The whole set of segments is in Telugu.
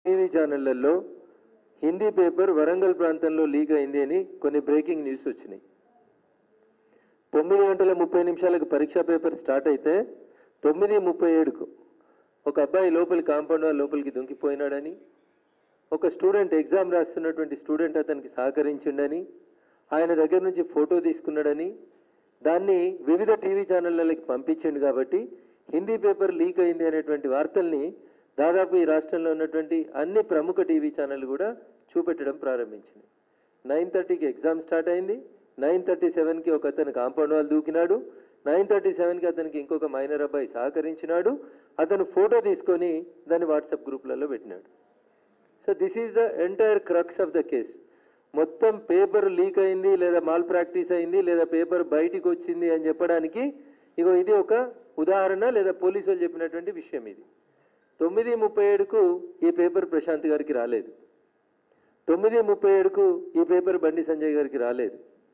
టీవీ ఛానళ్లలో హిందీ పేపర్ వరంగల్ ప్రాంతంలో లీక్ అయింది అని కొన్ని బ్రేకింగ్ న్యూస్ వచ్చినాయి తొమ్మిది గంటల ముప్పై నిమిషాలకు పరీక్షా పేపర్ స్టార్ట్ అయితే తొమ్మిది ముప్పై ఏడుకు ఒక అబ్బాయి లోపలి కాంపౌండ్ వాల్ లోపలికి దుంకిపోయినాడని ఒక స్టూడెంట్ ఎగ్జామ్ రాస్తున్నటువంటి స్టూడెంట్ అతనికి సహకరించిండని ఆయన దగ్గర నుంచి ఫోటో తీసుకున్నాడని దాన్ని వివిధ టీవీ ఛానళ్ళకి పంపించిండు కాబట్టి హిందీ పేపర్ లీక్ అయింది అనేటువంటి వార్తల్ని దాదాపు ఈ రాష్ట్రంలో ఉన్నటువంటి అన్ని ప్రముఖ టీవీ ఛానళ్ళు కూడా చూపెట్టడం ప్రారంభించింది నైన్ థర్టీకి ఎగ్జామ్ స్టార్ట్ అయింది నైన్ థర్టీ సెవెన్కి ఒక అతను కాంపౌండ్ వాల్ దూకినాడు నైన్ థర్టీ సెవెన్కి అతనికి ఇంకొక మైనర్ అబ్బాయి సహకరించినాడు అతను ఫోటో తీసుకొని దాన్ని వాట్సాప్ గ్రూప్లలో పెట్టినాడు so this is the entire crux of the case మొత్తం పేపర్ లీక్ అయింది లేదా మాల్ ప్రాక్టీస్ అయింది లేదా పేపర్ బయటికి వచ్చింది అని చెప్పడానికి ఇగో ఇది ఒక ఉదాహరణ లేదా పోలీసు వాళ్ళు చెప్పినటువంటి విషయం ఇది తొమ్మిది ముప్పై ఏడుకు ఈ పేపర్ ప్రశాంత్ గారికి రాలేదు తొమ్మిది ముప్పై ఏడుకు ఈ పేపర్ బండి సంజయ్ గారికి రాలేదు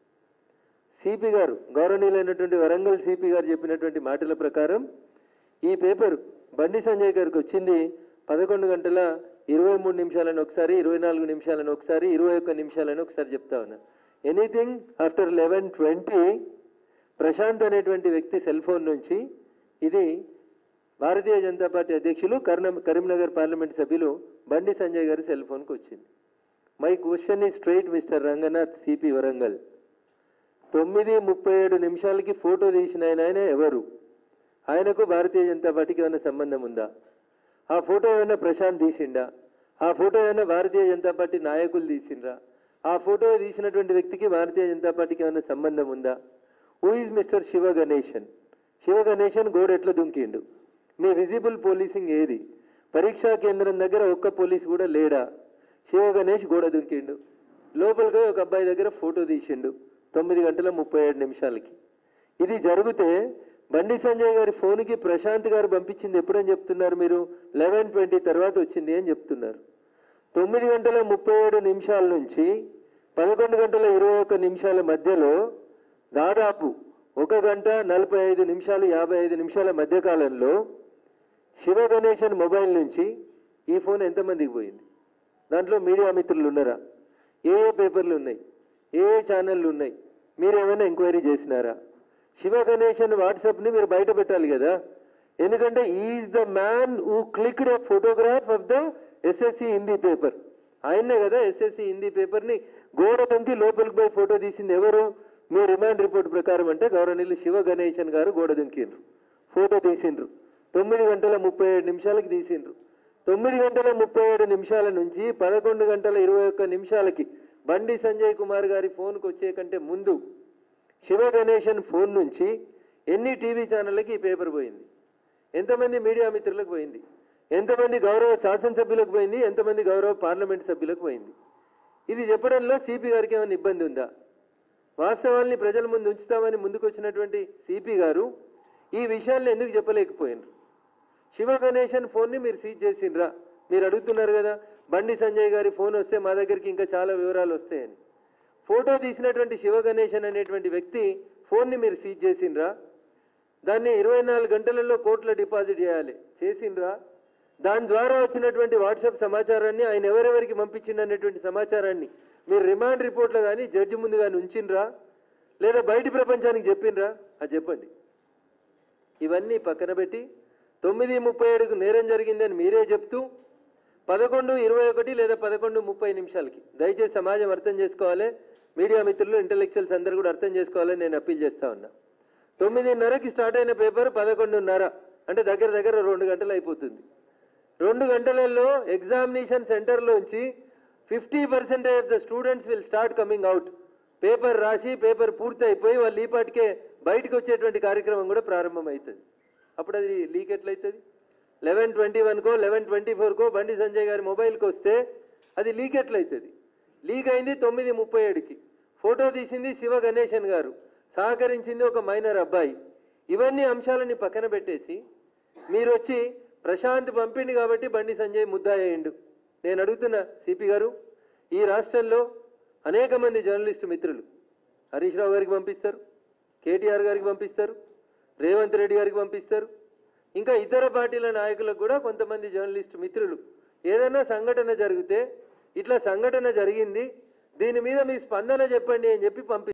సిపి గారు గౌరవనీయులైనటువంటి వరంగల్ సిపి గారు చెప్పినటువంటి మాటల ప్రకారం ఈ పేపర్ బండి సంజయ్ గారికి వచ్చింది పదకొండు గంటల ఇరవై మూడు నిమిషాలను ఒకసారి ఇరవై నాలుగు నిమిషాలను ఒకసారి ఇరవై ఒక్క నిమిషాలను ఒకసారి చెప్తా ఉన్నా anything after eleven twenty Prashanth అనేటువంటి వ్యక్తి సెల్ ఫోన్ నుంచి ఇది భారతీయ జనతా పార్టీ అధ్యక్షులు కర్ణ కరీంనగర్ పార్లమెంట్ సభ్యులు బండి సంజయ్ గారి సెల్ ఫోన్కి వచ్చింది మై క్వశ్చన్ ఈ straight Mister Ranganath CP Warangal తొమ్మిది ముప్పై ఏడు నిమిషాలకి ఫోటో తీసిన ఆయన ఆయన ఎవరు ఆయనకు భారతీయ జనతా పార్టీకి ఏమైనా సంబంధం ఉందా ఆ ఫోటో ఏమైనా ప్రశాంత్ తీసిండా ఆ ఫోటో ఏమైనా భారతీయ జనతా పార్టీ నాయకులు తీసిండ్రా ఆ ఫోటో తీసినటువంటి వ్యక్తికి భారతీయ జనతా పార్టీకి ఏమైనా సంబంధం ఉందా who is Mister Shiva Ganesan Shiva Ganesan గోడ ఎట్లా దుంకిండు మీ విజిబుల్ పోలీసింగ్ ఏది పరీక్షా కేంద్రం దగ్గర ఒక్క పోలీస్ కూడా లేడా శివ గణేష్ గోడ దుంకిండు లోపలికి పోయి ఒక అబ్బాయి దగ్గర ఫోటో తీసిండు తొమ్మిది గంటల ముప్పై ఏడు నిమిషాలకి ఇది జరిగితే బండి సంజయ్ గారి ఫోన్కి ప్రశాంత్ గారు పంపించింది ఎప్పుడని చెప్తున్నారు మీరు లెవెన్ ట్వంటీ తర్వాత వచ్చింది అని చెప్తున్నారు తొమ్మిది గంటల ముప్పై ఏడు నిమిషాల నుంచి పదకొండు గంటల ఇరవై ఒక్క నిమిషాల మధ్యలో దాదాపు ఒక గంట నలభై ఐదు నిమిషాలు యాభై ఐదు నిమిషాల మధ్య కాలంలో శివ గణేశన్ మొబైల్ నుంచి ఈ ఫోన్ ఎంతమందికి పోయింది దాంట్లో మీడియా మిత్రులు ఉన్నారా ఏ ఏ పేపర్లు ఉన్నాయి ఏ ఏ ఛానళ్ళు ఉన్నాయి మీరు ఏమైనా ఎంక్వైరీ చేసినారా శివ గణేశన్ వాట్సాప్ని మీరు బయట పెట్టాలి కదా ఎందుకంటే is the man who clicked a photograph of the SSC Hindi paper ఆయన్నే కదా ఎస్ఎస్సి హిందీ పేపర్ని గోడ తుంకి లోపలికి పోయి ఫోటో తీసింది ఎవరు మీ రిమాండ్ రిపోర్ట్ ప్రకారం అంటే గౌరవనీయులు శివ గణేశన్ గారు గోడ దుంకిండ్రు ఫోటో తీసిండ్రు తొమ్మిది గంటల ముప్పై ఏడు నిమిషాలకి తీసిండ్రు తొమ్మిది గంటల ముప్పై ఏడు నిమిషాల నుంచి పదకొండు గంటల ఇరవై ఒక్క నిమిషాలకి బండి సంజయ్ కుమార్ గారి ఫోన్కి వచ్చే కంటే ముందు శివ గణేశన్ ఫోన్ నుంచి ఎన్ని టీవీ ఛానళ్ళకి ఈ పేపర్ పోయింది ఎంతమంది మీడియా మిత్రులకు పోయింది ఎంతమంది గౌరవ శాసనసభ్యులకు పోయింది ఎంతమంది గౌరవ పార్లమెంట్ సభ్యులకు పోయింది ఇది చెప్పడంలో సిపి గారికి ఏమైనా ఇబ్బంది ఉందా వాస్తవాల్ని ప్రజల ముందు ఉంచుతామని ముందుకు వచ్చినటువంటి సిపి గారు ఈ విషయాలను ఎందుకు చెప్పలేకపోయినారు శివ గణేశన్ ఫోన్ని మీరు సీజ్ చేసిండ్రా మీరు అడుగుతున్నారు కదా బండి సంజయ్ గారి ఫోన్ వస్తే మా దగ్గరికి ఇంకా చాలా వివరాలు వస్తాయని ఫోటో తీసినటువంటి శివ గణేశన్ అనేటువంటి వ్యక్తి ఫోన్ని మీరు సీజ్ చేసిండ్రా దాన్ని ఇరవై నాలుగు గంటలలో కోర్టులో డిపాజిట్ చేయాలి చేసిండ్రా దాని ద్వారా వచ్చినటువంటి వాట్సాప్ సమాచారాన్ని ఆయన ఎవరెవరికి పంపించిండు అనేటువంటి సమాచారాన్ని మీరు రిమాండ్ రిపోర్ట్లో కానీ జడ్జి ముందు కానీ ఉంచిండ్రా లేదా బయటి ప్రపంచానికి చెప్పిండ్రా అది చెప్పండి ఇవన్నీ పక్కన పెట్టి తొమ్మిది ముప్పై ఏడుకు నేరం జరిగిందని మీరే చెప్తూ పదకొండు ఇరవై ఒకటి లేదా పదకొండు ముప్పై నిమిషాలకి దయచేసి సమాజం అర్థం చేసుకోవాలి మీడియా మిత్రులు ఇంటలెక్చువల్స్ అందరూ కూడా అర్థం చేసుకోవాలని నేను అప్పీల్ చేస్తా ఉన్నా తొమ్మిదిన్నరకి స్టార్ట్ అయిన పేపర్ పదకొండున్నర అంటే దగ్గర దగ్గర రెండు గంటలు అయిపోతుంది రెండు గంటలలో ఎగ్జామినేషన్ సెంటర్లోంచి fifty percentage of the students will start coming out paper రాసి పేపర్ పూర్తి అయిపోయి వాళ్ళు ఈ పాటికే బయటకు వచ్చేటువంటి కార్యక్రమం కూడా ప్రారంభం అవుతుంది అప్పుడు అది లీక్ ఎట్లయితుంది లెవెన్ ట్వంటీ వన్కో లెవెన్ ట్వంటీ ఫోర్కో బండి సంజయ్ గారి మొబైల్కి వస్తే అది లీక్ ఎట్లయితుంది లీక్ అయింది తొమ్మిది ముప్పై ఏడుకి ఫోటో తీసింది శివ గణేశన్ గారు సహకరించింది ఒక మైనర్ అబ్బాయి ఇవన్నీ అంశాలని పక్కన పెట్టేసి మీరు వచ్చి ప్రశాంత్ పంపిండి కాబట్టి బండి సంజయ్ ముద్దా అయ్యిండు నేను అడుగుతున్నా సిపి గారు ఈ రాష్ట్రంలో అనేక మంది జర్నలిస్టు మిత్రులు హరీష్ రావు గారికి పంపిస్తారు కేటీఆర్ గారికి పంపిస్తారు రేవంత్ రెడ్డి గారికి పంపిస్తారు ఇంకా ఇతర పార్టీల నాయకులకు కూడా కొంతమంది జర్నలిస్టు మిత్రులు ఏదైనా సంఘటన జరిగితే ఇట్లా సంఘటన జరిగింది దీని మీద మీ స్పందన చెప్పండి అని చెప్పి పంపి